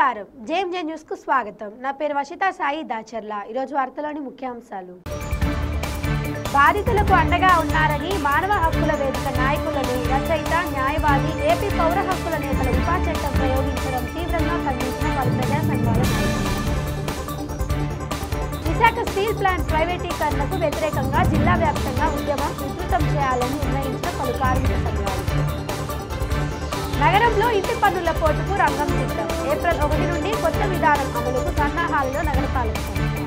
నమస్కారం JMJ news కు స్వాగతం నా పేరు వషిత సాయి దాచర్ల ఈరోజు వార్తలోని ముఖ్యాంశాలు బాధితులకు అండగా ఉన్నారని మానవ హక్కుల వేదిక నాయకులను రచయిత న్యాయవాది ఏపీ పౌర హక్కుల నేతల ఉపా చట్టం ప్రయోగించడం తీవ్రంగా ఖండించిన పలు ప్రజా సంఘాల నాయకులు విశాఖ స్టీల్ ప్లాంట్ ప్రైవేటీకరణకు వ్యతిరేకంగా జిల్లా వ్యాప్తంగా ఉద్యమం ఉధృతం చేయాలని నిర్ణయించిన పలు కార్మిక సంఘాలు నగరంలో ఇంటి పన్నుల పోటుకు రంగం సిద్ధం ఏప్రిల్ ఒకటి నుండి కొత్త విధానం అమలుకు సన్నాహాలలో నగరపాలక సంస్థ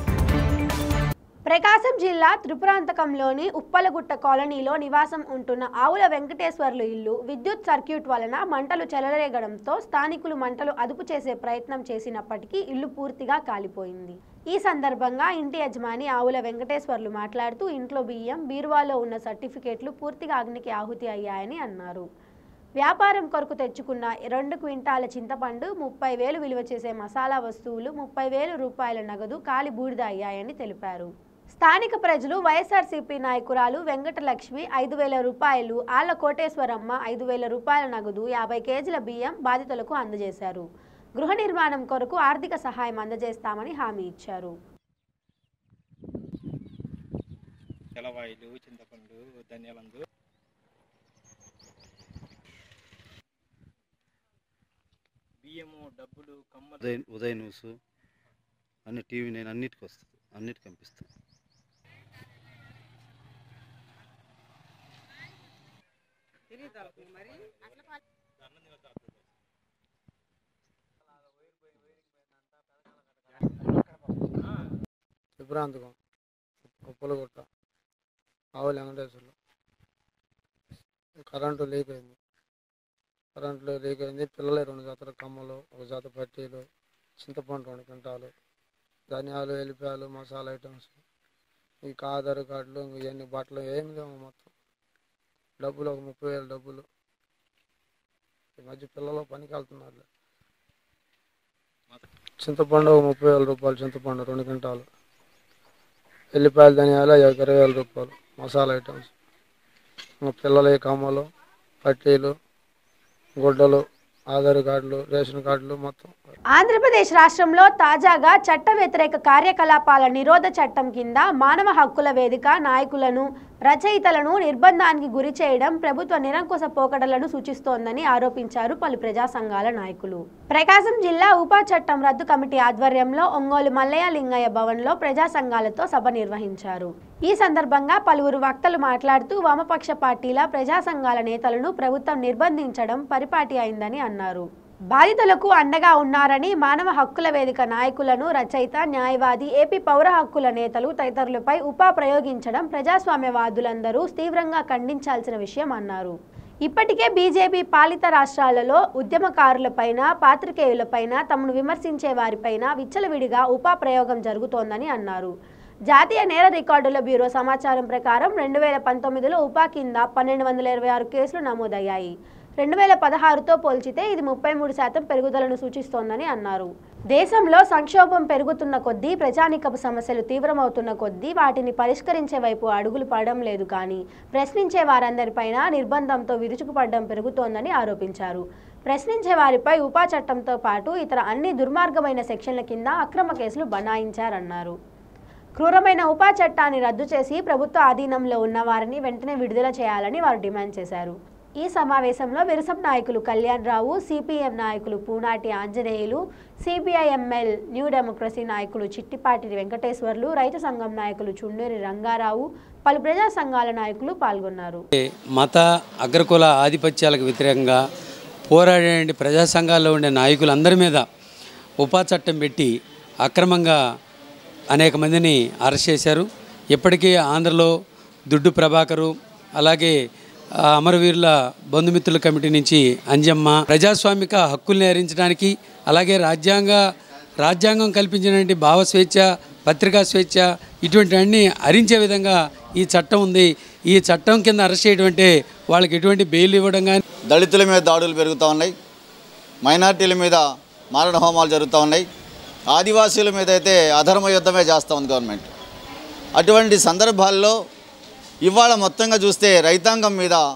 ప్రకాశం జిల్లా త్రిపురాంతకంలోని ఉప్పలగుట్ట కాలనీలో నివాసం ఉంటున్న ఆవుల వెంకటేశ్వర్లు ఇల్లు విద్యుత్ సర్క్యూట్ వలన మంటలు చెలరేగడంతో స్థానికులు మంటలు అదుపు చేసే ప్రయత్నం చేసినప్పటికీ ఇల్లు పూర్తిగా కాలిపోయింది ఈ సందర్భంగా ఇంటి యజమాని ఆవుల వెంకటేశ్వర్లు మాట్లాడుతూ ఇంట్లో బియ్యం బీరువాలో ఉన్న సర్టిఫికేట్లు పూర్తిగా అగ్నికి ఆహుతి అయ్యాయని అన్నారు వ్యాపారం కొరకు తెచ్చుకున్న రెండు క్వింటాల చింతపండు ముప్పై వేలు విలువ చేసే మసాలా వస్తువులు ముప్పై వేలు రూపాయల నగదు కాలి బూడిద అయ్యాయని తెలిపారు స్థానిక ప్రజలు వైఎస్ఆర్సీపీ నాయకురాలు వెంకటలక్ష్మి ఐదు వేల రూపాయలు ఆళ్ల కోటేశ్వరమ్మ ఐదు వేల రూపాయల నగదు యాభై కేజీల బియ్యం బాధితులకు అందజేశారు గృహ నిర్మాణం కొరకు ఆర్థిక సహాయం అందజేస్తామని హామీ ఇచ్చారు తెల్లవాయిలు చింతపండు ధనియాలందు బియ్యము డబ్బులు కమ్మలు ఉదయ్ ఉదయ్ న్యూస్ అన్ని టీవీ నేను అన్నిటికి వస్తుంది అన్నిటికి పంపిస్తాను విభ్రాంతకం ఉప్పలగుట్ట ఆవుల వెంకటేశ్వర్లు కరెంటు లీక్ అయింది కరెంటు లీక్ అయింది పిల్లలు రెండు జతల కమ్మలు ఒక జత పట్టీలు చింతపండు రెండు క్వింటాలు ధనియాలు ఎల్లిపాయలు మసాలా ఐటమ్స్ ఈ ఆధార్ కార్డులు ఇంక ఇవన్నీ బట్టలు ఏమి లేవు మొత్తం డబ్బులు ఒక ముప్పై వేలు డబ్బులు ఈ మధ్య పిల్లలు పనికి వెళ్తున్నారు చింతపండు ఒక ముప్పై వేల రూపాయలు చింతపండు రెండు క్వింటాలు ఎల్లిపాయలు ధనియాలు అవి ఒక ఇరవై వేల రూపాయలు మసాలా ఐటమ్స్ మా పిల్లల కమ్మలు పట్టీలు గుడ్డలు ఆధార్ కార్డులు రేషన్ కార్డులు మొత్తం ఆంధ్రప్రదేశ్ రాష్ట్రంలో తాజాగా చట్ట వ్యతిరేక కార్యకలాపాల నిరోధ చట్టం కింద మానవ హక్కుల వేదిక నాయకులను రచయితలను నిర్బంధానికి గురి చేయడం ప్రభుత్వ నిరంకుశ పోకడలను సూచిస్తోందని ఆరోపించారు పలు ప్రజా సంఘాల నాయకులు ప్రకాశం జిల్లా ఉపా చట్టం రద్దు కమిటీ ఆధ్వర్యంలో ఒంగోలు మల్లయ్య లింగయ్య భవన్లో ప్రజా సంఘాలతో సభ నిర్వహించారు ఈ సందర్భంగా పలువురు వక్తలు మాట్లాడుతూ వామపక్ష పార్టీల ప్రజా సంఘాల నేతలను ప్రభుత్వం నిర్బంధించడం పరిపాటి అయిందని అన్నారు బాధితులకు అండగా ఉన్నారని మానవ హక్కుల వేదిక నాయకులను రచయిత న్యాయవాది ఏపీ పౌర హక్కుల నేతలు తదితరులపై ఉపా ప్రయోగించడం ప్రజాస్వామ్యవాదులందరూ తీవ్రంగా ఖండించాల్సిన విషయం అన్నారు ఇప్పటికే బీజేపీ పాలిత రాష్ట్రాలలో ఉద్యమకారులపైన పాత్రికేయులపైన తమను విమర్శించే వారిపైన విచ్చలవిడిగా ఉపా ప్రయోగం జరుగుతోందని అన్నారు జాతీయ నేర రికార్డుల బ్యూరో సమాచారం ప్రకారం రెండు వేల పంతొమ్మిదిలో ఉపా కింద పన్నెండు వందల ఇరవై ఆరు కేసులు నమోదయ్యాయి రెండు వేల పదహారుతో పోల్చితే ఇది ముప్పై మూడు శాతం పెరుగుదలను సూచిస్తోందని అన్నారు దేశంలో సంక్షోభం పెరుగుతున్న కొద్దీ ప్రజానికపు సమస్యలు తీవ్రమవుతున్న కొద్దీ వాటిని పరిష్కరించే వైపు అడుగులు పడడం లేదు కానీ ప్రశ్నించే వారందరిపైన నిర్బంధంతో విరుచుకుపడడం పెరుగుతోందని ఆరోపించారు ప్రశ్నించే వారిపై ఉపా చట్టంతో పాటు ఇతర అన్ని దుర్మార్గమైన సెక్షన్ల కింద అక్రమ కేసులు బనాయించారన్నారు క్రూరమైన ఉపా చట్టాన్ని రద్దు చేసి ప్రభుత్వ ఆధీనంలో ఉన్న వారిని వెంటనే విడుదల చేయాలని వారు డిమాండ్ చేశారు ఈ సమావేశంలో విరసం నాయకులు కళ్యాణ్ రావు సిపిఎం నాయకులు Poonati Anjaneyulu CPIML new democracy నాయకులు చిట్టిపాటి వెంకటేశ్వర్లు రైతు సంఘం నాయకులు చుండూరి రంగారావు పలు ప్రజా సంఘాల నాయకులు పాల్గొన్నారు మత అగ్రకుల ఆధిపత్యాలకు వ్యతిరేకంగా పోరాడే ప్రజా సంఘాల్లో ఉండే నాయకులందరి మీద ఉపా చట్టం పెట్టి అక్రమంగా అనేక మందిని అరెస్ట్ చేశారు ఇప్పటికీ ఆంధ్రలో దుడ్డు ప్రభాకరు అలాగే ఆ, అమరవీరుల బంధుమిత్రుల కమిటీ నుంచి అంజమ్మ ప్రజాస్వామిక హక్కుల్ని హరించడానికి అలాగే రాజ్యాంగ రాజ్యాంగం కల్పించినటువంటి భావ స్వేచ్ఛ పత్రికా స్వేచ్ఛ ఇటువంటి అన్ని హరించే విధంగా ఈ చట్టం ఉంది ఈ చట్టం కింద అరెస్ట్ చేయడం అంటే వాళ్ళకి ఎటువంటి బెయిల్ ఇవ్వడం కానీ దళితుల మీద దాడులు పెరుగుతూ ఉన్నాయి మైనార్టీల మీద మారణ హోమాలు జరుగుతూ ఉన్నాయి ఆదివాసీల మీద అయితే అధర్మ యుద్ధమే చేస్తూ ఉంది గవర్నమెంట్ అటువంటి సందర్భాల్లో ఇవాళ మొత్తంగా చూస్తే రైతాంగం మీద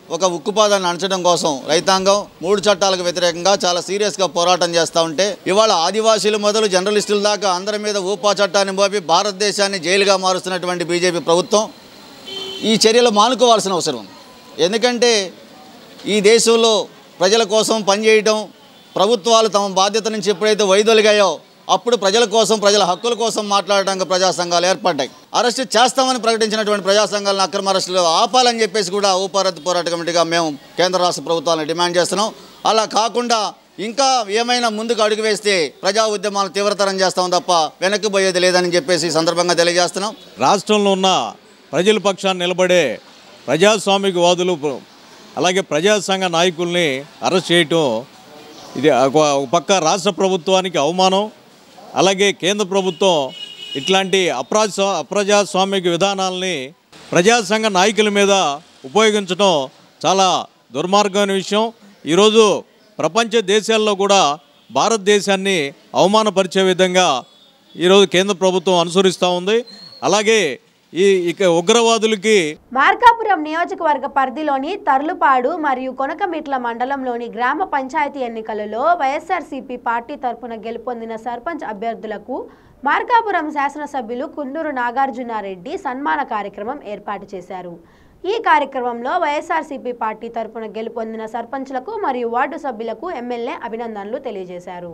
ఒక ఉక్కుపాదాన్ని అణచడం కోసం రైతాంగం మూడు చట్టాలకు వ్యతిరేకంగా చాలా సీరియస్గా పోరాటం చేస్తూ ఉంటే ఇవాళ ఆదివాసీలు మొదలు జర్నలిస్టుల దాకా అందరి మీద ఊపా చట్టాన్ని మోపి భారతదేశాన్ని జైలుగా మారుస్తున్నటువంటి బీజేపీ ప్రభుత్వం ఈ చర్యలు మానుకోవాల్సిన అవసరం ఉంది ఎందుకంటే ఈ దేశంలో ప్రజల కోసం పనిచేయడం ప్రభుత్వాలు తమ బాధ్యత నుంచి ఎప్పుడైతే వైదొలిగాయో అప్పుడు ప్రజల కోసం ప్రజల హక్కుల కోసం మాట్లాడడానికి ప్రజా సంఘాలు ఏర్పడ్డాయి అరెస్ట్ చేస్తామని ప్రకటించినటువంటి ప్రజా సంఘాలను అక్రమ అరెస్టులు ఆపాలని చెప్పేసి కూడా ఊపారత్ పోరాట కమిటీగా మేము కేంద్ర రాష్ట్ర ప్రభుత్వాలను డిమాండ్ చేస్తున్నాం అలా కాకుండా ఇంకా ఏమైనా ముందుకు అడుగు వేస్తే ప్రజా ఉద్యమాలు తీవ్రతరం చేస్తాం తప్ప వెనక్కి పోయేది లేదని చెప్పేసి ఈ సందర్భంగా తెలియజేస్తున్నాం రాష్ట్రంలో ఉన్న ప్రజల పక్షాన్ని నిలబడే ప్రజాస్వామికవాదులు అలాగే ప్రజా సంఘ నాయకుల్ని అరెస్ట్ చేయటం ఇది ఒక ఒక పక్క రాష్ట్ర ప్రభుత్వానికి అవమానం అలాగే కేంద్ర ప్రభుత్వం ఇట్లాంటి అప్రాజ అప్రజాస్వామిక విధానాలని ప్రజా సంఘ నాయకుల మీద ఉపయోగించడం చాలా దుర్మార్గమైన విషయం ఈరోజు ప్రపంచ దేశాల్లో కూడా భారతదేశాన్ని అవమానపరిచే విధంగా ఈరోజు కేంద్ర ప్రభుత్వం అనుసరిస్తూ ఉంది అలాగే ఈ ఇక ఉగ్రవాదులకి మార్కాపురం నియోజకవర్గ పరిధిలోని తర్లుపాడు మరియు కొనకమిట్ల మండలంలోని గ్రామ పంచాయతీ ఎన్నికలలో వైఎస్ఆర్సీపీ పార్టీ తరపున గెలుపొందిన సర్పంచ్ అభ్యర్థులకు మార్కాపురం శాసనసభ్యులు కుందూరు నాగార్జునారెడ్డి సన్మాన కార్యక్రమం ఏర్పాటు చేశారు ఈ కార్యక్రమంలో వైఎస్ఆర్సీపీ పార్టీ తరపున గెలుపొందిన సర్పంచ్లకు మరియు వార్డు సభ్యులకు ఎమ్మెల్యే అభినందనలు తెలియజేశారు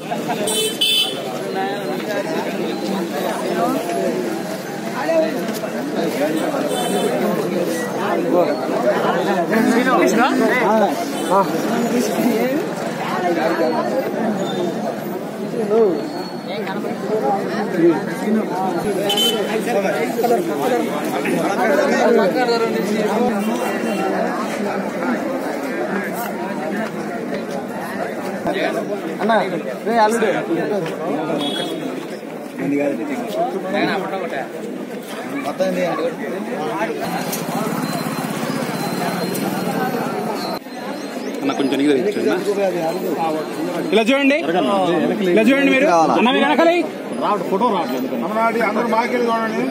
ఇలా చూడండి ఇలా చూడండి మీరు అన్న మీరు వెనకాలి అందరూ మాకెళ్ళి చూడండి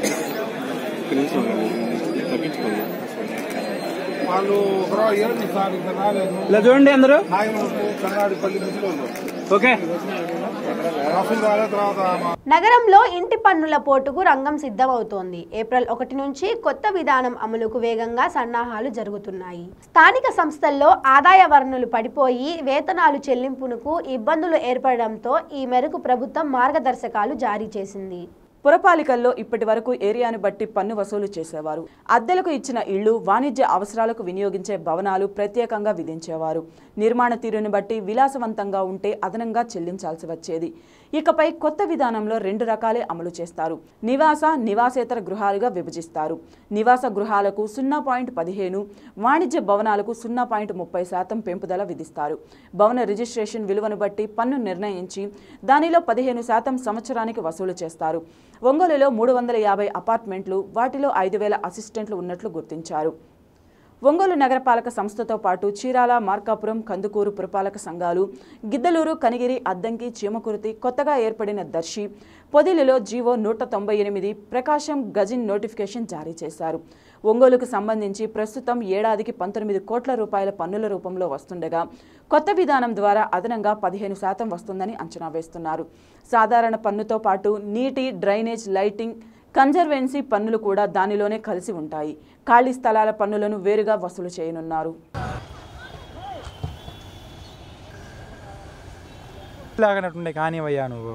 వాళ్ళు ఒకరో ఏడు సార్ ఇక్కడ రాలేదు ఇలా చూడండి అందరూ నాయనూరు కన్నాడిపల్లి ముసలి ఓకే రఫీల్ రాలే తర్వాత మా నగరంలో ఇంటి పన్నుల పోటుకు రంగం సిద్ధమవుతోంది ఏప్రిల్ ఒకటి నుంచి కొత్త విధానం అమలుకు వేగంగా సన్నాహాలు జరుగుతున్నాయి స్థానిక సంస్థల్లో ఆదాయ వనరులు పడిపోయి వేతనాలు చెల్లింపునకు ఇబ్బందులు ఏర్పడడంతో ఈ మేరకు ప్రభుత్వం మార్గదర్శకాలు జారీ చేసింది పురపాలికల్లో ఇప్పటి వరకు ఏరియాను బట్టి పన్ను వసూలు చేసేవారు అద్దెలకు ఇచ్చిన ఇళ్లు వాణిజ్య అవసరాలకు వినియోగించే భవనాలు ప్రత్యేకంగా విధించేవారు నిర్మాణ తీరుని బట్టి విలాసవంతంగా ఉంటే అదనంగా చెల్లించాల్సి వచ్చేది ఇకపై కొత్త విధానంలో రెండు రకాలే అమలు చేస్తారు నివాస నివాసేతర గృహాలుగా విభజిస్తారు నివాస గృహాలకు సున్నా పాయింట్ పదిహేను వాణిజ్య భవనాలకు సున్నా పాయింట్ ముప్పై శాతం పెంపుదల విధిస్తారు భవన రిజిస్ట్రేషన్ విలువను బట్టి పన్ను నిర్ణయించి దానిలో పదిహేను శాతం సంవత్సరానికి వసూలు చేస్తారు ఒంగోలులో మూడు వందల యాభై అపార్ట్మెంట్లు వాటిలో ఐదు వేల అసిస్టెంట్లు ఉన్నట్లు గుర్తించారు ఒంగోలు నగరపాలక సంస్థతో పాటు చీరాల మార్కాపురం కందుకూరు పురపాలక సంఘాలు గిద్దలూరు కనిగిరి అద్దంకి చీమకుర్తి కొత్తగా ఏర్పడిన దర్శి పొదిలిలో జీవో నూట తొంభై ఎనిమిది ప్రకాశం గజిన్ నోటిఫికేషన్ జారీ చేశారు ఒంగోలుకు సంబంధించి ప్రస్తుతం ఏడాదికి పంతొమ్మిది కోట్ల రూపాయల పన్నుల రూపంలో వస్తుండగా కొత్త విధానం ద్వారా అదనంగా పదిహేను శాతం వస్తుందని అంచనా వేస్తున్నారు సాధారణ పన్నుతో పాటు నీటి డ్రైనేజ్ లైటింగ్ కన్జర్వెన్సీ పన్నులు కూడా దానిలోనే కలిసి ఉంటాయి ఖాళీ స్థలాల పన్నులను వేరుగా వసూలు చేయనున్నారు లాగనట్టుండే కానివయ్యా నువ్వు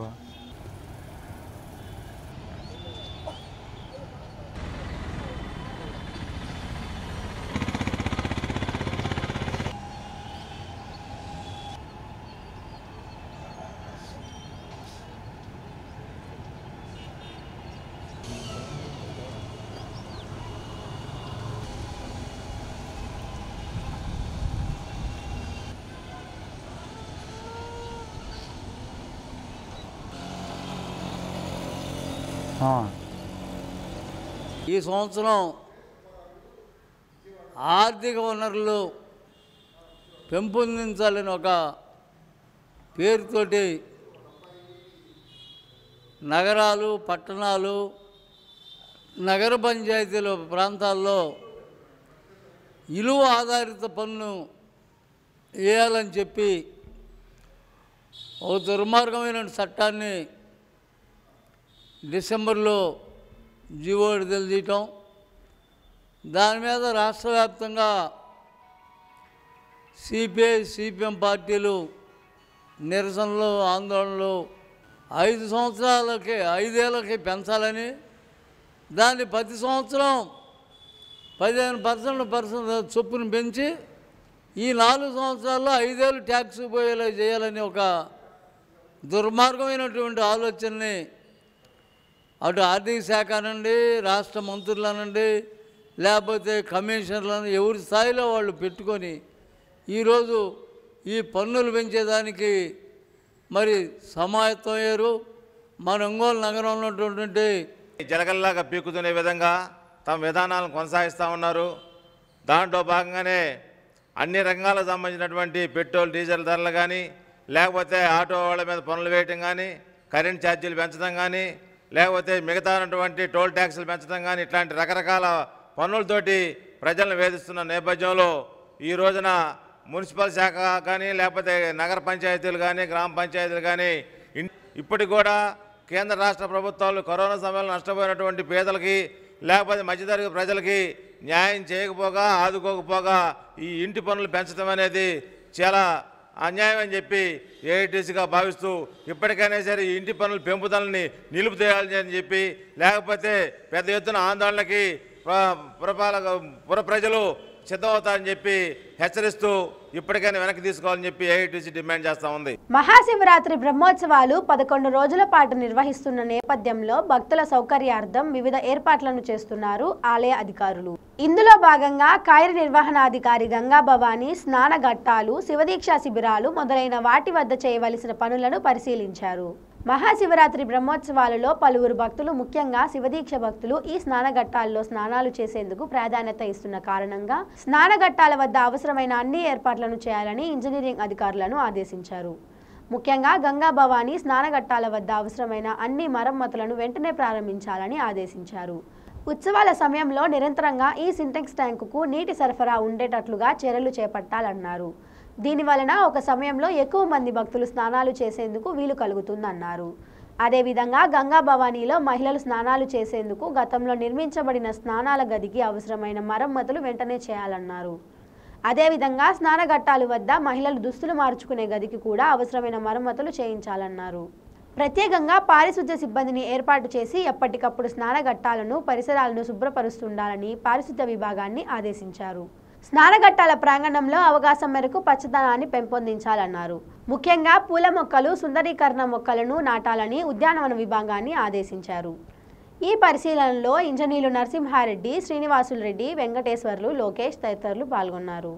ఈ సంవత్సరం ఆర్థిక వనరులు పెంపొందించాలని ఒక పేరుతోటి నగరాలు పట్టణాలు నగర పంచాయతీల ప్రాంతాల్లో ఇలువ ఆధారిత పన్ను వేయాలని చెప్పి ఒక దుర్మార్గమైన చట్టాన్ని డిసెంబర్లో జీవో విడుదల చేయటం దాని మీద రాష్ట్ర వ్యాప్తంగా సిపిఐ సిపిఎం పార్టీలు నిరసనలు ఆందోళనలు ఐదు సంవత్సరాలకి ఐదేళ్ళకి పెంచాలని దాన్ని ప్రతి సంవత్సరం పదిహేను పర్సెంట్ పర్సెంట్ చొప్పున పెంచి ఈ నాలుగు సంవత్సరాల్లో ఐదేళ్ళు ట్యాక్స్ పోయేలా చేయాలని ఒక దుర్మార్గమైనటువంటి ఆలోచనని అటు ఆర్థిక శాఖ నుండి రాష్ట్ర మంత్రులనండి లేకపోతే కమిషనర్లను ఎవరి స్థాయిలో వాళ్ళు పెట్టుకొని ఈరోజు ఈ పన్నులు పెంచేదానికి మరి సమాయత్తం అయ్యారు మన ఒంగోలు నగరంలో ఉన్నటువంటి జలగల్లాగా పీకుతునే విధంగా తమ విధానాలను కొనసాగిస్తూ ఉన్నారు దాంట్లో భాగంగానే అన్ని రంగాలకు సంబంధించినటువంటి పెట్రోల్ డీజిల్ ధరలు కానీ లేకపోతే ఆటో వాళ్ళ మీద పనులు వేయటం కానీ కరెంట్ ఛార్జీలు పెంచడం కానీ లేకపోతే మిగతా ఉన్నటువంటి టోల్ ట్యాక్సులు పెంచడం కానీ ఇట్లాంటి రకరకాల పన్నులతోటి ప్రజలను వేధిస్తున్న నేపథ్యంలో ఈ రోజున మున్సిపల్ శాఖ కానీ లేకపోతే నగర పంచాయతీలు కానీ గ్రామ పంచాయతీలు కానీ ఇన్- ఇప్పటికి కూడా కేంద్ర రాష్ట్ర ప్రభుత్వాలు కరోనా సమయంలో నష్టపోయినటువంటి పేదలకి లేకపోతే మధ్యతరగతి ప్రజలకి న్యాయం చేయకపోగా ఆదుకోకపోగా ఈ ఇంటి పనులు పెంచడం అనేది చాలా అన్యాయం అని చెప్పి ఏఐటీసీగా భావిస్తూ ఇప్పటికైనా సరే ఈ ఇంటి పనుల పెంపుదలని నిలుపుతేయాలని అని చెప్పి లేకపోతే పెద్ద ఎత్తున ఆందోళనకి ప్ర- పురపాలక పుర ప్రజలు సిద్ధమవుతారని చెప్పి హెచ్చరిస్తూ ఇప్పటికైనా వెనక్కి తీసుకోవాలని చెప్పి ఏఐటీసీ డిమాండ్ చేస్తూ ఉంది మహాశివరాత్రి బ్రహ్మోత్సవాలు పదకొండు రోజుల పాటు నిర్వహిస్తున్న నేపథ్యంలో భక్తుల సౌకర్యార్థం వివిధ ఏర్పాట్లను చేస్తున్నారు ఆలయ అధికారులు ఇందులో భాగంగా కార్య నిర్వహణాధికారి గంగా భవానీ స్నాన ఘట్టాలు శివదీక్షా శిబిరాలు మొదలైన వాటి వద్ద చేయవలసిన పనులను పరిశీలించారు మహాశివరాత్రి బ్రహ్మోత్సవాలలో పలువురు భక్తులు ముఖ్యంగా శివదీక్ష భక్తులు ఈ స్నానఘట్టాల్లో స్నానాలు చేసేందుకు ప్రాధాన్యత ఇస్తున్న కారణంగా స్నానఘట్టాల వద్ద అవసరమైన అన్ని ఏర్పాట్లను చేయాలని ఇంజనీరింగ్ అధికారులను ఆదేశించారు ముఖ్యంగా గంగా భవానీ స్నానఘట్టాల వద్ద అవసరమైన అన్ని మరమ్మతులను వెంటనే ప్రారంభించాలని ఆదేశించారు ఉత్సవాల సమయంలో నిరంతరంగా ఈ సింటెక్స్ ట్యాంకుకు నీటి సరఫరా ఉండేటట్లుగా చర్యలు చేపట్టాలన్నారు దీని వలన ఒక సమయంలో ఎక్కువ మంది భక్తులు స్నానాలు చేసేందుకు వీలు కలుగుతుందన్నారు అదేవిధంగా గంగా భవానీలో మహిళలు స్నానాలు చేసేందుకు గతంలో నిర్మించబడిన స్నానాల గదికి అవసరమైన మరమ్మతులు వెంటనే చేయాలన్నారు అదేవిధంగా స్నానఘట్టాలు వద్ద మహిళలు దుస్తులు మార్చుకునే గదికి కూడా అవసరమైన మరమ్మతులు చేయించాలన్నారు ప్రత్యేకంగా పారిశుద్ధ్య సిబ్బందిని ఏర్పాటు చేసి ఎప్పటికప్పుడు స్నానఘట్టాలను పరిసరాలను శుభ్రపరుస్తుండాలని పారిశుద్ధ్య విభాగాన్ని ఆదేశించారు స్నానఘట్టాల ప్రాంగణంలో అవకాశం మేరకు పచ్చదనాన్ని పెంపొందించాలన్నారు ముఖ్యంగా పూల మొక్కలు సుందరీకరణ మొక్కలను నాటాలని ఉద్యానవన విభాగాన్ని ఆదేశించారు ఈ పరిశీలనలో ఇంజనీర్లు నరసింహారెడ్డి శ్రీనివాసులు రెడ్డి వెంకటేశ్వర్లు లోకేష్ తదితరులు పాల్గొన్నారు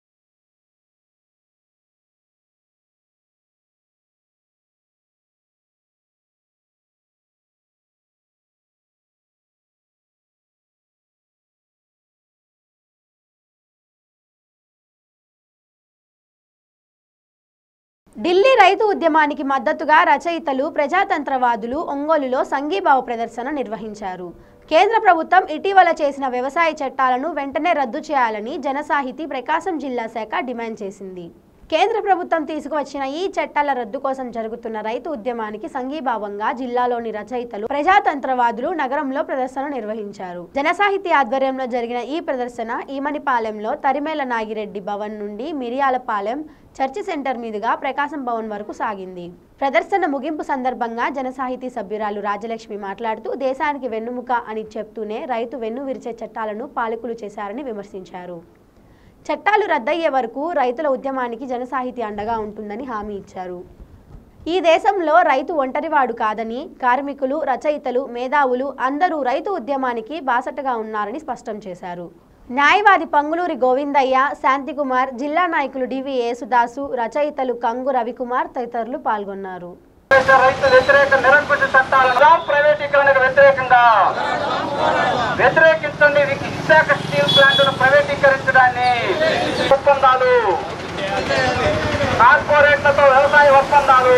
ఢిల్లీ రైతు ఉద్యమానికి మద్దతుగా రచయితలు ప్రజాతంత్రవాదులు ఒంగోలులో సంఘీభావ ప్రదర్శన నిర్వహించారు కేంద్ర ప్రభుత్వం ఇటీవల చేసిన వ్యవసాయ చట్టాలను వెంటనే రద్దు చేయాలని జనసాహితీ ప్రకాశం జిల్లా శాఖ డిమాండ్ చేసింది కేంద్ర ప్రభుత్వం తీసుకువచ్చిన ఈ చట్టాల రద్దు కోసం జరుగుతున్న రైతు ఉద్యమానికి సంఘీభావంగా జిల్లాలోని రచయితలు ప్రజాతంత్రవాదులు నగరంలో ప్రదర్శన నిర్వహించారు జనసాహితీ ఆధ్వర్యంలో జరిగిన ఈ ప్రదర్శన ఈమనిపాలెంలో తరిమేల నాగిరెడ్డి భవన్ నుండి మిరియాలపాలెం చర్చి సెంటర్ మీదుగా ప్రకాశం భవన్ వరకు సాగింది ప్రదర్శన ముగింపు సందర్భంగా జనసాహితీ సభ్యురాలు రాజలక్ష్మి మాట్లాడుతూ దేశానికి వెన్నుముక అని చెప్తూనే రైతు వెన్ను విరిచే చట్టాలను పాలకులు చేశారని విమర్శించారు చట్టాలు రద్దయ్యే వరకు రైతుల ఉద్యమానికి జనసాహితీ అండగా ఉంటుందని హామీ ఇచ్చారు ఈ దేశంలో రైతు ఒంటరివాడు కాదని కార్మికులు రచయితలు మేధావులు అందరూ రైతు ఉద్యమానికి బాసటగా ఉన్నారని స్పష్టం చేశారు న్యాయవాది పంగులూరి గోవిందయ్య శాంతికుమార్ జిల్లా నాయకులు డివి యేసుదాసు రచయితలు కంగు రవికుమార్ తదితరులు పాల్గొన్నారు రైతు వ్యతిరేక నిరంకుశ చట్టాలను ప్రైవేటీకరణకు వ్యతిరేకంగా వ్యతిరేకించండి విశాఖ స్టీల్ ప్లాంట్ ను ప్రైవేటీకరించడాన్ని ఒప్పందాలు కార్పొరేట్లతో వ్యవసాయ ఒప్పందాలు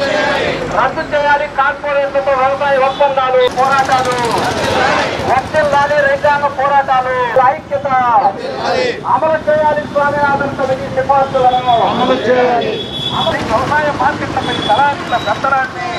రద్దు చేయాలి కార్పొరేట్లతో వ్యవసాయ ఒప్పందాలు పోరాటాలు వర్తిల్లాలి రైతాంగ పోరాటాలు ఐక్యత అమలు చేయాలి స్వామినాథన్ సమితి సిఫార్సులను అమలు చేయాలి వ్యవసాయ మార్కెట్లపై దళారీల పెత్తనాన్ని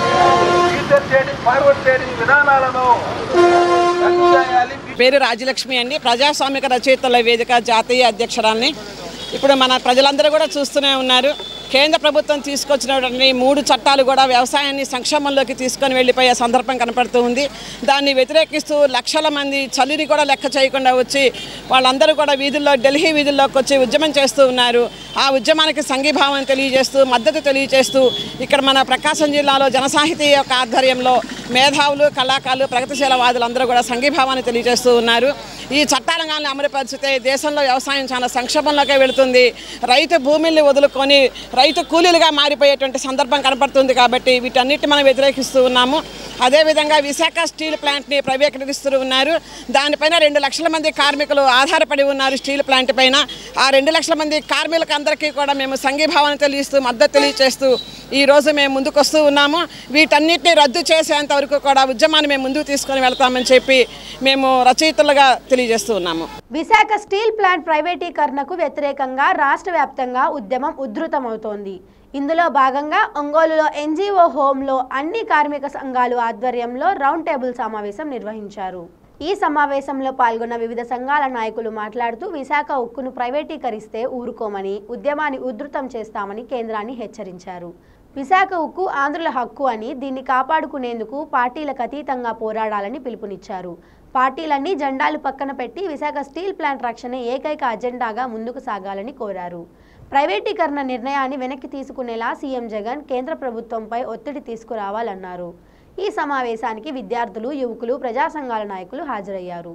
టీచర్ ట్రేడింగ్ ఫార్వర్డ్ ట్రేడింగ్ విధానాలను రద్దు చేయాలి పేరు రాజలక్ష్మి అండి ప్రజాస్వామిక రచయితల వేదిక జాతీయ అధ్యక్షురాల్ని ఇప్పుడు మన ప్రజలందరూ కూడా చూస్తూనే ఉన్నారు కేంద్ర ప్రభుత్వం తీసుకొచ్చినటువంటి మూడు చట్టాలు కూడా వ్యవసాయాన్ని సంక్షేమంలోకి తీసుకొని వెళ్ళిపోయే సందర్భం కనపడుతూ ఉంది దాన్ని వ్యతిరేకిస్తూ లక్షల మంది చలిని కూడా లెక్క చేయకుండా వచ్చి వాళ్ళందరూ కూడా వీధుల్లో ఢిల్లీ వీధుల్లోకి వచ్చి ఉద్యమం చేస్తూ ఉన్నారు ఆ ఉద్యమానికి సంఘీభావం తెలియజేస్తూ మద్దతు తెలియజేస్తూ ఇక్కడ మన ప్రకాశం జిల్లాలో జనసాహితీ యొక్క ఆధ్వర్యంలో మేధావులు కళాకారులు ప్రగతిశీలవాదులు అందరూ కూడా సంఘీభావాన్ని తెలియజేస్తూ ఉన్నారు ఈ చట్టాలను కానీ అమలుపరిచితే దేశంలో వ్యవసాయం చాలా సంక్షోభంలోకే వెళుతుంది రైతు భూమిల్ని వదులుకొని రైతు కూలీలుగా మారిపోయేటువంటి సందర్భం కనపడుతుంది కాబట్టి వీటన్నిటి మనం వ్యతిరేకిస్తూ ఉన్నాము అదేవిధంగా విశాఖ స్టీల్ ప్లాంట్ని ప్రైవేటీకరిస్తూ ఉన్నారు దానిపైన రెండు లక్షల మంది కార్మికులు ఆధారపడి ఉన్నారు స్టీల్ ప్లాంట్ పైన ఆ రెండు లక్షల మంది కార్మికులకు అందరికీ కూడా మేము సంఘీభావాన్ని తెలియజేస్తూ మద్దతు తెలియజేస్తూ ఈ రోజు మేము ముందుకు వస్తూ ఉన్నాము వీటన్నిటిని రద్దు చేసేంత వరకు కూడా ఉద్యమాన్ని మేము ముందుకు తీసుకొని వెళ్తామని చెప్పి మేము రచయితలుగా తెలియజేస్తూ ఉన్నాము విశాఖ స్టీల్ ప్లాంట్ ప్రైవేటీకరణకు వ్యతిరేకంగా రాష్ట్ర వ్యాప్తంగా ఉద్యమం ఉధృతమవుతోంది ఇందులో భాగంగా ఒంగోలులో ఎన్జీఓ హోంలో అన్ని కార్మిక సంఘాలు ఆధ్వర్యంలో రౌండ్ టేబుల్ సమావేశం నిర్వహించారు ఈ సమావేశంలో పాల్గొన్న వివిధ సంఘాల నాయకులు మాట్లాడుతూ విశాఖ ఉక్కును ప్రైవేటీకరిస్తే ఊరుకోమని ఉద్యమాన్ని ఉధృతం చేస్తామని కేంద్రాన్ని హెచ్చరించారు విశాఖ ఉక్కు ఆంధ్రుల హక్కు అని దీన్ని కాపాడుకునేందుకు పార్టీలకు అతీతంగా పోరాడాలని పిలుపునిచ్చారు పార్టీలన్నీ జెండాలు పక్కన పెట్టి విశాఖ స్టీల్ ప్లాంట్ రక్షణ ఏకైక అజెండాగా ముందుకు సాగాలని కోరారు ప్రైవేటీకరణ నిర్ణయాన్ని వెనక్కి తీసుకునేలా సీఎం జగన్ కేంద్ర ప్రభుత్వంపై ఒత్తిడి తీసుకురావాలన్నారు ఈ సమావేశానికి విద్యార్థులు యువకులు ప్రజా సంఘాల నాయకులు హాజరయ్యారు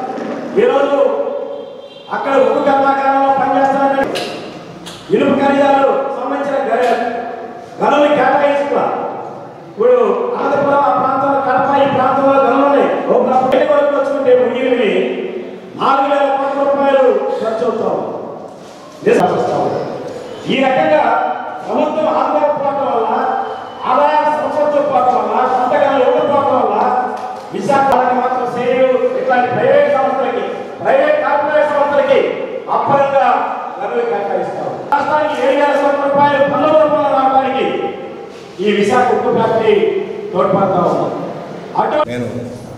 ఈరోజు అక్కడ ఉక్కు కర్మాగారంలో పనిచేస్తున్న ఇనుప ఖనిజాలు సంబంధించిన గ- గనులు కేటాయిస్తున్నా ఇప్పుడు అనంతపురం ఆ ప్రాంతంలో కడప ఈ ప్రాంతంలో గనులు ఉన్నాయి ఒక బయట వరకు వచ్చుకుంటే మిగిలినవి నాలుగు వేల కోట్ల రూపాయలు ఖర్చు అవుతాం ఈ రకంగా ప్రభుత్వం ఆందోళనపోవడం వల్ల ఆదాయ సమకూర్చకపోవడం వల్ల కొంతకాలం ఇవ్వకపోవడం వల్ల విశాఖకి మాత్రం సేరు ఇట్లాంటి ప్రైవేట్ సంస్థలకి ప్రైవేట్ కార్పొరేట్ సంస్థలకి అప్పరంగా గనులు కేటాయిస్తాం రాష్ట్రానికి ఏడు వేల కోట్ల రూపాయలు పన్నుల రూపంలో రావడానికి ఈ విశాఖ ఉక్కు ఫ్యాక్టరీ తోడ్పడతా ఉంది అటు నేను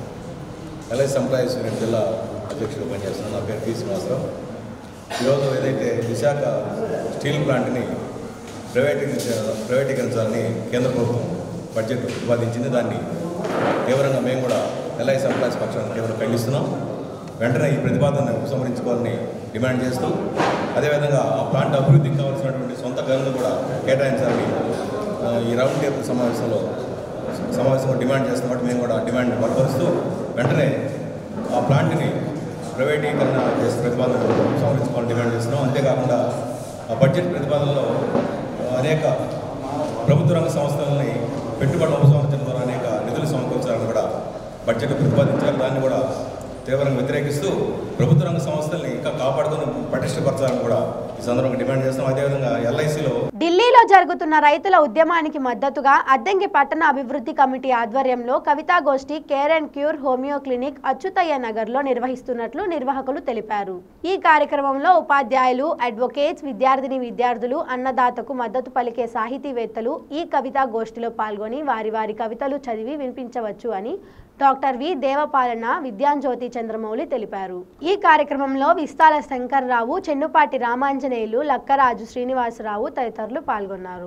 ఎల్ఐసి ఎంప్లాయీస్ యూనిట్ జిల్లా అధ్యక్షుడు పనిచేస్తున్నాను నా పేరు పి శ్రీనివాసరావు ఈరోజు ఏదైతే విశాఖ స్టీల్ ప్లాంట్ని ప్రైవేటీకరించ ప్రైవేటీకరించాలని కేంద్ర ప్రభుత్వం బడ్జెట్ ప్రతిపాదించింది దాన్ని తీవ్రంగా మేము కూడా ఎల్ఐసి ఎంప్లాయీస్ పక్షాన్ని తీవ్రంగా ఖండిస్తున్నాం వెంటనే ఈ ప్రతిపాదనను ఉపసంహరించుకోవాలని డిమాండ్ చేస్తూ అదేవిధంగా ఆ ప్లాంట్ అభివృద్ధికి కావాల్సినటువంటి సొంత గనులు కూడా కేటాయించాలని ఆ, ఈ రౌండ్ టేబుల్ సమావేశంలో సమావేశంలో డిమాండ్ చేస్తున్నట్టు మేము కూడా ఆ డిమాండ్ని బలపరుస్తూ వెంటనే ఆ ప్లాంట్ని ప్రైవేటీకరణ చేసే ప్రతిపాదన ఉపసంహరించుకోవాలని డిమాండ్ చేస్తున్నాం అంతేకాకుండా ఆ బడ్జెట్ ప్రతిపాదనలో అనేక ప్రభుత్వ రంగ సంస్థలని పెట్టుబడులు ఉపసంహరించడం ద్వారా అనేక నిధులు సమకూర్చాలని కూడా బడ్జెట్ ప్రతిపాదించారు దాన్ని కూడా తీవ్రంగా వ్యతిరేకిస్తూ ప్రభుత్వ రంగ సంస్థల్ని ఇంకా కాపాడుకొని పటిష్టపరచాలని కూడా ఈ సందర్భంగా డిమాండ్ చేస్తాం అదేవిధంగా ఎల్ఐసిలో ఢిల్లీలో జరుగుతున్న రైతుల ఉద్యమానికి మద్దతుగా అద్దెంకి పట్టణ అభివృద్ధి కమిటీ ఆధ్వర్యంలో కవితాగోష్ఠి care and cure homeo clinic Achyutayya నగర్లో నిర్వహిస్తున్నట్లు నిర్వాహకులు తెలిపారు ఈ కార్యక్రమంలో ఉపాధ్యాయులు అడ్వకేట్స్ విద్యార్థిని విద్యార్థులు అన్నదాతకు మద్దతు పలికే సాహితీవేత్తలు ఈ కవితా గోష్ఠిలో పాల్గొని వారి వారి కవితలు చదివి వినిపించవచ్చు అని డాక్టర్ వి దేవపాలన విద్యాంజ్యోతి చంద్రమౌళి తెలిపారు ఈ కార్యక్రమంలో విస్తాల శంకర్రావు చెన్నుపాటి రామాంజనేయులు లక్కరాజు శ్రీనివాసరావు తదితరులు పాల్గొన్నారు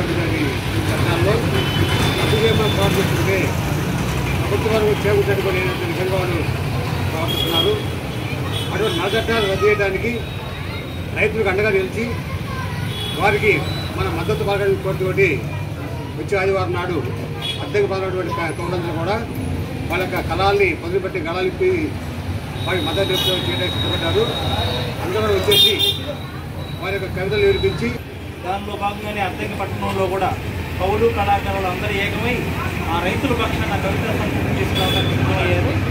చట్టాల్లో అభివేమ ప్రాజెక్టులే ప్రభుత్వాలు చేపట్టబడి చంద్రబాబు ప్రవర్తిస్తున్నారు అటువంటి నల్ల చట్టాలు రద్దు చేయడానికి రైతులకు అండగా నిలిచి వారికి మన మద్దతు పలకడానికి కోరుతోటి వచ్చే ఆదివారం నాడు అద్దెకు పలినటువంటి కౌంటర్లు కూడా వాళ్ళ యొక్క కళాల్ని పొందుపెట్టి గళాలు ఇప్పి వారికి మద్దతు తెలుపు చేయడానికి సిద్ధపడ్డారు అందరూ వచ్చేసి వారి యొక్క కవితలు వినిపించి దానిలో భాగంగానే అద్దెకి పట్టణంలో కూడా కవులు కళాకారులు అందరూ ఏకమై ఆ రైతుల పక్షాన కవితా సంస్కృతి తీసుకురావడానికి సిద్ధమయ్యారు మీ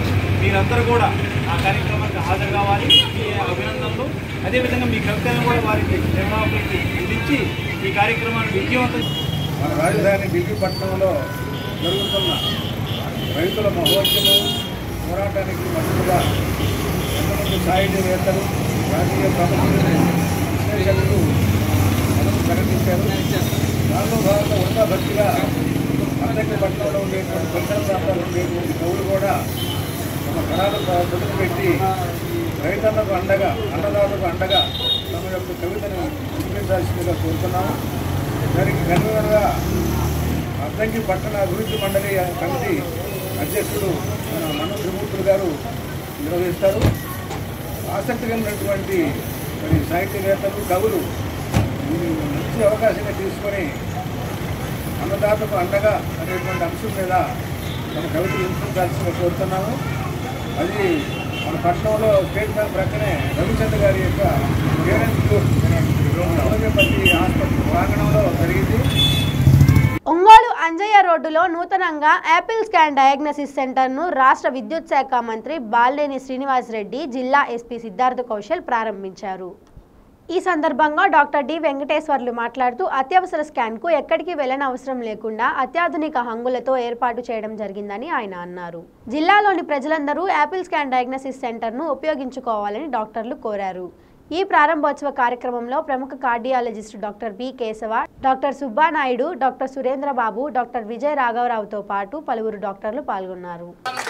మీరందరూ కూడా ఆ కార్యక్రమానికి హాజరు కావాలి మీ అభినందనలు అదేవిధంగా మీ కవితలను కూడా వారికి నిర్వాహకులకి ఇచ్చి ఈ కార్యక్రమాన్ని విజయవంతం మన రాజధాని ఢిల్లీ పట్టణంలో జరుగుతున్న రైతుల మహోద్యమం పోరాటానికి మద్దతుగా ఎంతమంది సాహిత్యవేత్తలు రాజకీయ ప్రముఖులు విశ్లేషకులు మనకు ప్రకటించారు దానిలో భాగంగా ఉన్న భక్తిగా అందరికీ పట్టణంలో ఉండేటువంటి పరిసర ప్రాంతాల్లో ఉండేటువంటి కవులు కూడా తమ కళలు పొదుపు పెట్టి రైతన్నకు అండగా అన్నదాతకు అండగా తమ యొక్క కవితను చూపించాల్సిందిగా కోరుతున్నాము దానికి కన్వీనర్గా అద్దంకి పట్టణ అభివృద్ధి మండలి కమిటీ అధ్యక్షుడు మన మను త్రిమూర్తులు గారు నిర్వహిస్తారు ఆసక్తి కలిగినటువంటి మరి సాహిత్యవేత్తలు కవులు ఈ మంచి అవకాశంగా తీసుకొని అన్నదాతకు అండగా అనేటువంటి అంశం మీద మన కవితలు వినిపించాల్సిందిగా కోరుతున్నాము అది మన పట్టణంలో స్టేట్ బ్యాంక్ ప్రక్కనే రవిచంద్ర గారి యొక్క పేరెంట్ హోమియోపతి హాస్పిటల్ ప్రాంగణంలో జరిగింది ఒంగోలు అంజయ్య రోడ్డులో నూతనంగా యాపిల్ స్కాన్ డయాగ్నోసిస్ సెంటర్ను రాష్ట్ర విద్యుత్ శాఖ మంత్రి బాలినేని శ్రీనివాసరెడ్డి జిల్లా ఎస్పీ సిద్ధార్థ కౌశల్ ప్రారంభించారు ఈ సందర్భంగా డాక్టర్ డి వెంకటేశ్వర్లు మాట్లాడుతూ అత్యవసర స్కాన్కు ఎక్కడికి వెళ్ళనవసరం లేకుండా అత్యాధునిక హంగులతో ఏర్పాటు చేయడం జరిగిందని ఆయన అన్నారు జిల్లాలోని ప్రజలందరూ యాపిల్ స్కాన్ డయాగ్నోసిస్ సెంటర్ను ఉపయోగించుకోవాలని డాక్టర్లు కోరారు ఈ ప్రారంభోత్సవ కార్యక్రమంలో ప్రముఖ cardiologist doctor B Kesava doctor Subbanaidu doctor Surendrababu doctor Vijay రాఘవరావుతో పాటు పలువురు డాక్టర్లు పాల్గొన్నారు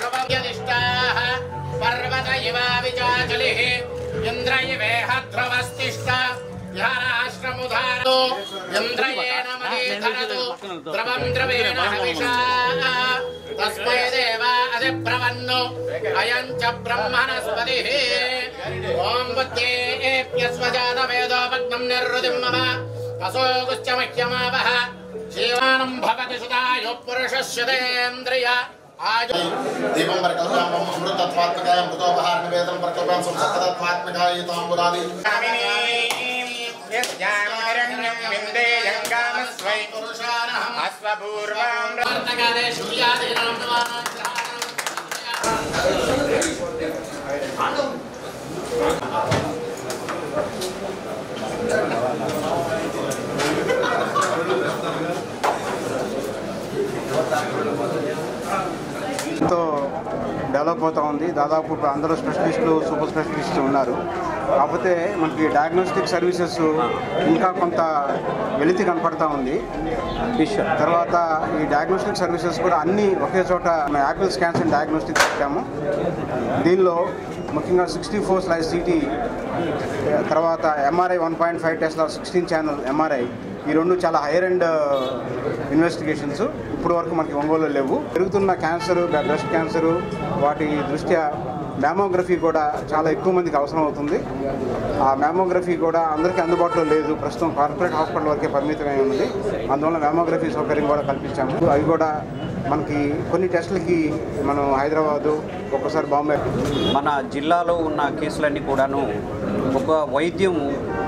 पर्वत इवाविचाचलिः इन्द्र इवेह ध्रुवस्तिष्ठ ध्याराश्रमुधारो इन्द्रयेण मदीधरतु द्रवं द्रवेण हविषा तस्मै देवा अधिप्रवन्नो अयं च ब्रह्मणस्पतिः ॐ बुद्धेऽप्यस्वजातवेदोपग्नं निर्वृतिं मम असोगुश्च मह्यमावः जीवानं भवति सुधायो पुरुषस्यतेन्द्रिय దీపం పరికల్పాం అమృతత్వాత్మకాయ అమృతోపహార నివేదనం పరికల్పాం సంసకతత్వాత్మకాయ తాంబురాది ఎంతో డెవలప్ అవుతూ ఉంది దాదాపు ఇప్పుడు అందరూ స్పెషలిస్టులు సూపర్ స్పెషలిస్టులు ఉన్నారు కాకపోతే మనకి డయాగ్నోస్టిక్ సర్వీసెస్ ఇంకా కొంత వెలితి కనపడతా ఉంది తర్వాత ఈ డయాగ్నోస్టిక్ సర్వీసెస్ కూడా అన్నీ ఒకే చోట మన యాపిల్ స్కాన్స్ అండ్ డయాగ్నోస్టిక్ పెట్టాము దీనిలో ముఖ్యంగా సిక్స్టీ ఫోర్ స్లైస్ సిటీ తర్వాత MRI one point five Tesla sixteen channel MRI ఈ రెండు చాలా హైయర్ అండ్ ఇన్వెస్టిగేషన్స్ ఇప్పుడు వరకు మనకి ఒంగోలు లేవు పెరుగుతున్న క్యాన్సర్ బ్రెస్ట్ క్యాన్సర్ వాటి దృష్ట్యా మ్యామోగ్రఫీ కూడా చాలా ఎక్కువ మందికి అవసరం అవుతుంది ఆ మ్యామోగ్రఫీ కూడా అందరికీ అందుబాటులో లేదు ప్రస్తుతం కార్పొరేట్ హాస్పిటల్ వరకే పరిమితమై ఉంది అందువల్ల మ్యామోగ్రఫీ సౌకర్యం కూడా కల్పించాము అవి కూడా మనకి కొన్ని టెస్టులకి మనం హైదరాబాదు ఒక్కోసారి బాంబే మన జిల్లాలో ఉన్న కేసులన్నీ కూడాను ఒక వైద్యం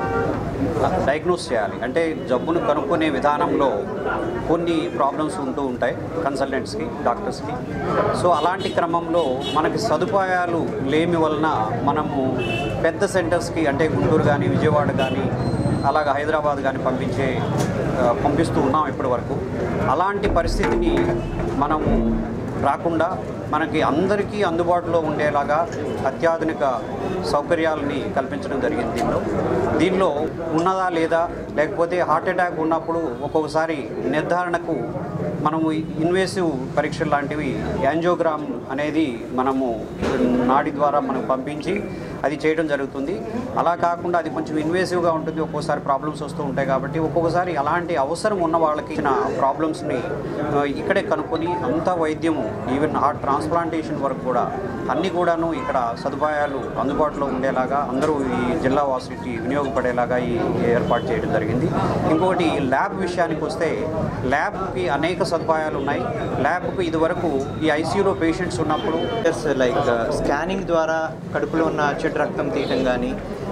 డయాగ్నోస్ చేయాలి అంటే జబ్బును కనుక్కునే విధానంలో కొన్ని ప్రాబ్లమ్స్ ఉంటూ ఉంటాయి కన్సల్టెంట్స్కి డాక్టర్స్కి సో అలాంటి క్రమంలో మనకి సదుపాయాలు లేమి వలన మనము పెద్ద సెంటర్స్కి అంటే గుంటూరు కానీ విజయవాడ కానీ అలాగ హైదరాబాద్ కానీ పంపించే ఆ, పంపిస్తూ ఉన్నాం ఇప్పటి వరకు అలాంటి పరిస్థితిని మనము రాకుండా మనకి అందరికీ అందుబాటులో ఉండేలాగా అత్యాధునిక సౌకర్యాలని కల్పించడం జరిగింది దీనిలో దీనిలో ఉన్నదా లేదా లేకపోతే హార్ట్ అటాక్ ఉన్నప్పుడు ఒక్కొక్కసారి నిర్ధారణకు మనము ఇన్వేసివ్ పరీక్షలు లాంటివి యాంజియోగ్రామ్ అనేది మనము నాడి ద్వారా మనం పంపించి అది చేయడం జరుగుతుంది అలా కాకుండా అది కొంచెం ఇన్వేసివ్గా ఉంటుంది ఒక్కోసారి ప్రాబ్లమ్స్ వస్తూ ఉంటాయి కాబట్టి ఒక్కొక్కసారి అలాంటి అవసరం ఉన్న వాళ్ళకి ఇచ్చిన ప్రాబ్లమ్స్ని ఆ, ఇక్కడే కనుక్కొని అంత వైద్యము ఈవెన్ హార్ట్ ట్రాన్స్ప్లాంటేషన్ వరకు కూడా అన్నీ కూడాను ఇక్కడ సదుపాయాలు అందుబాటులో ఉండేలాగా అందరూ ఈ జిల్లా వాసులకి వినియోగపడేలాగా ఈ ఏర్పాటు చేయడం జరిగింది ఇంకొకటి ల్యాబ్ విషయానికి వస్తే ల్యాబ్కి అనేక సదుపాయాలు ఉన్నాయి ల్యాబ్కు ఇదివరకు ఈ ఐసీయూలో పేషెంట్స్ ఉన్నప్పుడు లైక్ స్కానింగ్ ద్వారా కడుపులో ఉన్న చెడు రక్తం తీయటం కానీ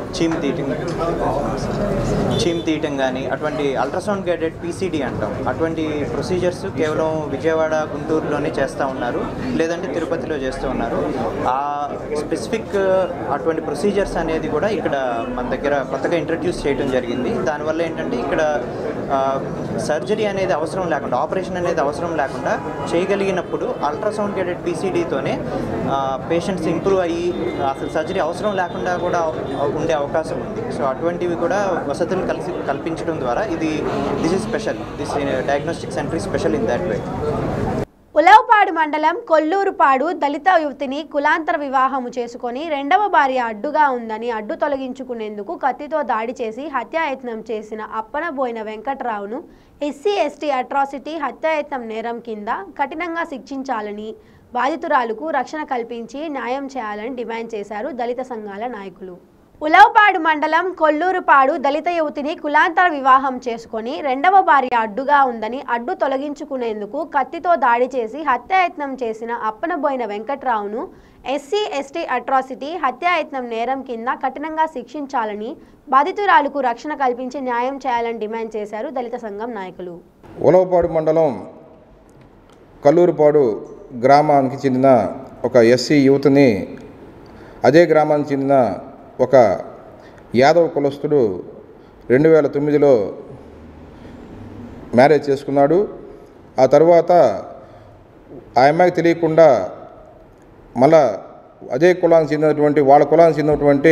చీమ్ తీయటం చీమ్ తీయటం కానీ అటువంటి అల్ట్రాసౌండ్ గైడెడ్ పీసీడీ అంటాం అటువంటి ప్రొసీజర్స్ కేవలం విజయవాడ గుంటూరులోనే చేస్తూ ఉన్నారు లేదంటే తిరుపతిలో చేస్తూ ఉన్నారు ఆ స్పెసిఫిక్ అటువంటి ప్రొసీజర్స్ అనేది కూడా ఇక్కడ మన దగ్గర కొత్తగా ఇంట్రడ్యూస్ చేయడం జరిగింది దానివల్ల ఏంటంటే ఇక్కడ సర్జరీ అనేది అవసరం లేకుండా ఆపరేషన్ అనేది అవసరం లేకుండా చేయగలిగినప్పుడు అల్ట్రాసౌండ్ గైడెడ్ పీసీడీతోనే పేషెంట్స్ ఇంప్రూవ్ అయ్యి అసలు సర్జరీ అవసరం లేకుండా కూడా ఉండే అవకాశం ఉంది సో అటువంటివి కూడా వసతులు కలిసి కల్పించడం ద్వారా ఇది this is special this diagnostic centre special in that way Ulavapadu మండలం కొల్లూరుపాడు దళిత యువతిని కులాంతర వివాహము చేసుకొని రెండవ భార్య అడ్డుగా ఉందని అడ్డు తొలగించుకునేందుకు కత్తితో దాడి చేసి హత్యాయత్నం చేసిన అప్పనబోయిన వెంకట్రావును ఎస్సీ ఎస్టీ అట్రాసిటీ హత్యాయత్నం నేరం కింద కఠినంగా శిక్షించాలని బాధితురాలకు రక్షణ కల్పించి న్యాయం చేయాలని డిమాండ్ చేశారు దళిత సంఘాల నాయకులు ఉలవపాడు మండలం కొల్లూరుపాడు దళిత యువతిని కులాంతర వివాహం చేసుకొని రెండవ భార్య అడ్డుగా ఉందని అడ్డు తొలగించుకునేందుకు కత్తితో దాడి చేసి హత్యాయత్నం చేసిన అప్పనబోయిన వెంకట్రావును ఎస్సీ ఎస్టీ అట్రాసిటీ హత్యాయత్నం నేరం కింద కఠినంగా శిక్షించాలని బాధితురాలకు రక్షణ కల్పించి న్యాయం చేయాలని డిమాండ్ చేశారు దళిత సంఘం నాయకులు ఉలవపాడు మండలం కల్లూరుపాడు గ్రామానికి చెందిన ఒక ఎస్సీ యువతిని అదే గ్రామానికి చెందిన ఒక యాదవ కులస్తుడు రెండు వేల తొమ్మిదిలో మ్యారేజ్ చేసుకున్నాడు ఆ తర్వాత ఆ అమ్మాయికి తెలియకుండా మళ్ళా అదే కులానికి చెందినటువంటి వాళ్ళ కులానికి చెందినటువంటి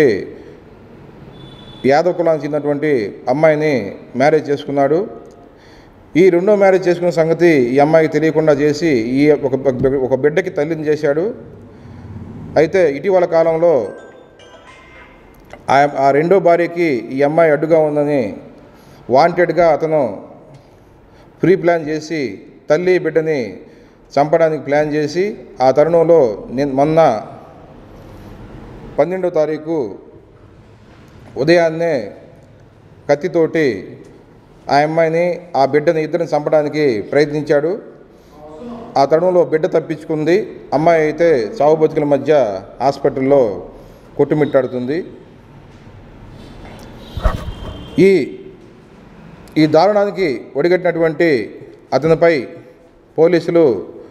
యాదవ కులానికి చెందినటువంటి అమ్మాయిని మ్యారేజ్ చేసుకున్నాడు ఈ రెండో మ్యారేజ్ చేసుకున్న సంగతి ఈ అమ్మాయికి తెలియకుండా చేసి ఈ ఒక ఒక బిడ్డకి తల్లిని చేశాడు అయితే ఇటీవల కాలంలో ఆ ఆ రెండో భార్యకి ఈ అమ్మాయి అడ్డుగా ఉందని వాంటెడ్గా అతను ప్రీ ప్లాన్ చేసి తల్లి బిడ్డని చంపడానికి ప్లాన్ చేసి ఆ తరుణంలో నేను మొన్న పన్నెండో తారీఖు ఉదయాన్నే కత్తితోటి ఆ అమ్మాయిని ఆ బిడ్డని ఇద్దరిని చంపడానికి ప్రయత్నించాడు ఆ తరుణంలో బిడ్డ తప్పించుకుంది అమ్మాయి అయితే చావు బతుకుల మధ్య హాస్పిటల్లో కొట్టుమిట్టాడుతుంది ఈ ఈ దారుణానికి ఒడిగట్టినటువంటి అతనిపై పోలీసులు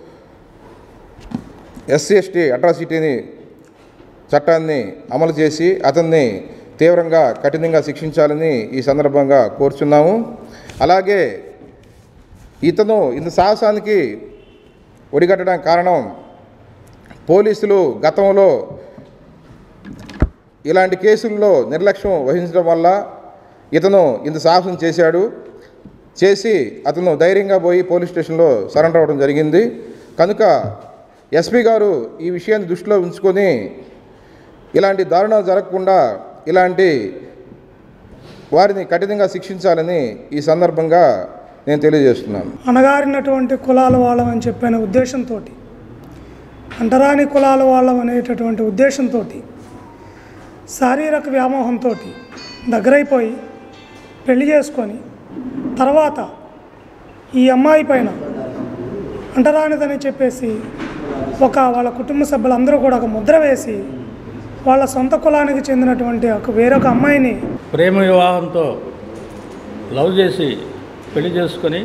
ఎస్సీ ఎస్టీ అట్రాసిటీని చట్టాన్ని అమలు చేసి అతన్ని తీవ్రంగా కఠినంగా శిక్షించాలని ఈ సందర్భంగా కోరుచున్నాము అలాగే ఇతను ఇంత సాహసానికి ఒడిగట్టడానికి కారణం పోలీసులు గతంలో ఇలాంటి కేసుల్లో నిర్లక్ష్యం వహించడం వల్ల ఇతను ఇంత సాహసం చేశాడు చేసి అతను ధైర్యంగా పోయి పోలీస్ స్టేషన్లో సరెండర్ అవ్వడం జరిగింది కనుక ఎస్పీ గారు ఈ విషయాన్ని దృష్టిలో ఉంచుకొని ఇలాంటి దారుణాలు జరగకుండా ఇలాంటి వారిని కఠినంగా శిక్షించాలని ఈ సందర్భంగా నేను తెలియజేస్తున్నాను అణగారినటువంటి కులాల వాళ్ళం అని చెప్పిన ఉద్దేశంతో అంటరాని కులాల వాళ్ళం అనేటటువంటి ఉద్దేశంతో శారీరక వ్యామోహంతో దగ్గరైపోయి పెళ్లి చేసుకొని తర్వాత ఈ అమ్మాయి పైన అంటరానిదని చెప్పేసి ఒక వాళ్ళ కుటుంబ సభ్యులందరూ కూడా ఒక ముద్ర వేసి వాళ్ళ సొంత కులానికి చెందినటువంటి ఒక వేరొక అమ్మాయిని ప్రేమ వివాహంతో లవ్ చేసి పెళ్లి చేసుకొని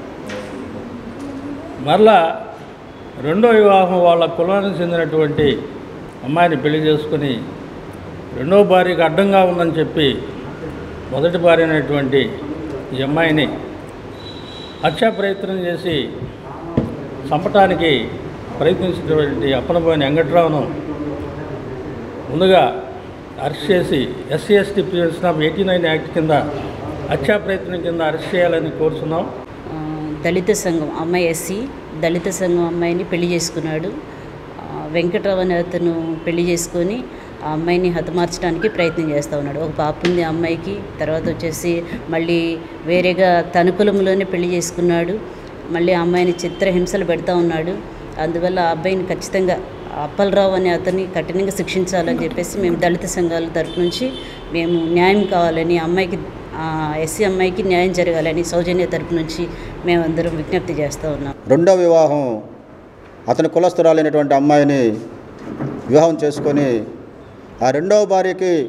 మరలా రెండో వివాహం వాళ్ళ కులానికి చెందినటువంటి అమ్మాయిని పెళ్లి చేసుకొని రెండో భార్యకి అడ్డంగా ఉందని చెప్పి మొదటి భార్య అయినటువంటి ఈ అమ్మాయిని హత్యా ప్రయత్నం చేసి చంపటానికి ప్రయత్నించినటువంటి అప్పనపోయిన వెంకట్రావును ముందుగా అరెస్ట్ చేసి SC ST prevention of eighty nine act కింద హత్యా ప్రయత్నం కింద అరెస్ట్ చేయాలని కోరుతున్నాం దళిత సంఘం అమ్మాయి ఎస్సీ దళిత సంఘం అమ్మాయిని పెళ్లి చేసుకున్నాడు ఆ, వెంకట్రావు అనే అతను పెళ్లి చేసుకొని ఆ అమ్మాయిని హతమార్చడానికి ప్రయత్నం చేస్తూ ఉన్నాడు ఒక పాప ఉంది ఆ అమ్మాయికి తర్వాత వచ్చేసి మళ్ళీ వేరేగా తన కులంలోనే పెళ్లి చేసుకున్నాడు మళ్ళీ ఆ అమ్మాయిని చిత్రహింసలు పెడతా ఉన్నాడు అందువల్ల ఆ అబ్బాయిని ఖచ్చితంగా అప్పలరావు అనే అతన్ని కఠినంగా శిక్షించాలని చెప్పేసి మేము దళిత సంఘాల తరపు నుంచి మేము న్యాయం కావాలని ఆ అమ్మాయికి ఎస్సీ అమ్మాయికి న్యాయం జరగాలని సౌజన్య తరపు నుంచి మేమందరం విజ్ఞప్తి చేస్తూ ఉన్నాం రెండో వివాహం అతని కులస్తురాలైనటువంటి అమ్మాయిని వివాహం చేసుకొని ఆ రెండవ భార్యకి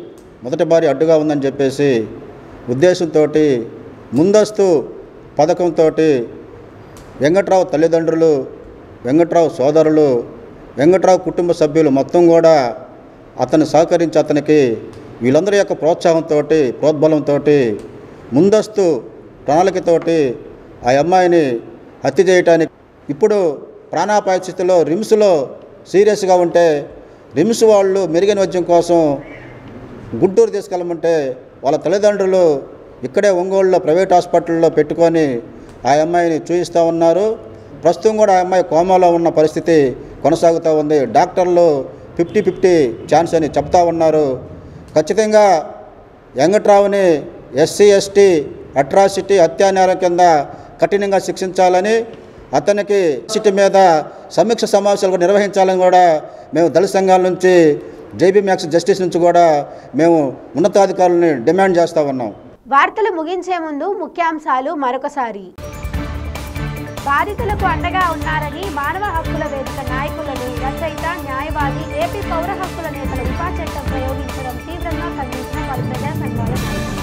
మొదటి భార్య అడ్డుగా ఉందని చెప్పేసి ఉద్దేశంతో ముందస్తు పథకంతో వెంకట్రావు తల్లిదండ్రులు వెంకట్రావు సోదరులు వెంకట్రావు కుటుంబ సభ్యులు మొత్తం కూడా అతను సహకరించి అతనికి వీళ్ళందరి యొక్క ప్రోత్సాహంతో ప్రోద్బలంతో ముందస్తు ప్రణాళికతోటి ఆ అమ్మాయిని హత్య చేయటానికి ఇప్పుడు ప్రాణాపాయ స్థితిలో రిమ్స్లో సీరియస్గా ఉంటే రిమ్స్ వాళ్ళు మెరుగైన వైద్యం కోసం గుంటూరు తీసుకెళ్ళమంటే వాళ్ళ తల్లిదండ్రులు ఇక్కడే ఒంగోలులో ప్రైవేట్ హాస్పిటల్లో పెట్టుకొని ఆ అమ్మాయిని చూపిస్తూ ఉన్నారు ప్రస్తుతం కూడా ఆ అమ్మాయి కోమాలో ఉన్న పరిస్థితి కొనసాగుతూ ఉంది డాక్టర్లు ఫిఫ్టీ ఫిఫ్టీ ఛాన్స్ అని చెప్తా ఉన్నారు ఖచ్చితంగా వెంకట్రావుని ఎస్సీ ఎస్టీ అట్రాసిటీ హత్యానేరం కింద కఠినంగా శిక్షించాలని అతనికి సిటీ మీద సమీక్ష సమావేశాలు కూడా నిర్వహించాలని కూడా మేము దళిత సంఘాల నుంచి జైబీ మ్యాక్స్ జస్టిస్ నుంచి కూడా మేము ఉన్నతాధికారులని డిమాండ్ చేస్తూ ఉన్నాం వార్తలు ముగించే ముందు ముఖ్యాంశాలు మరొకసారి బాధితులకు అండగా ఉన్నారని మానవ హక్కుల వేదిక నాయకులను రచయిత న్యాయవాది ఏపీ పౌర హక్కుల నేతల ఉపా చట్టం ప్రయోగించడం తీవ్రంగా ఖండించిన పలు ప్రజా సంఘాల నాయకులు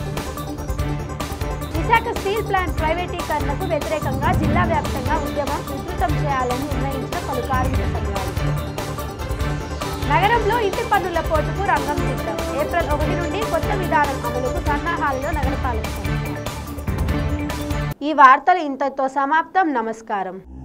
విశాఖ స్టీల్ ప్లాంట్ ప్రైవేటీకరణకు వ్యతిరేకంగా జిల్లా వ్యాప్తంగా ఉద్యమం ఉధృతం చేయాలని నిర్ణయించిన పలు కార్మిక సంఘాలు నగరంలో ఇంటి పన్నుల పోటుకు రంగం సిద్ధం ఏప్రిల్ ఒకటి నుండి కొత్త విధానం అమలుకు సన్నాహాలలో నగరపాలక సంస్థ ఈ వార్తలు ఇంతతో సమాప్తం నమస్కారం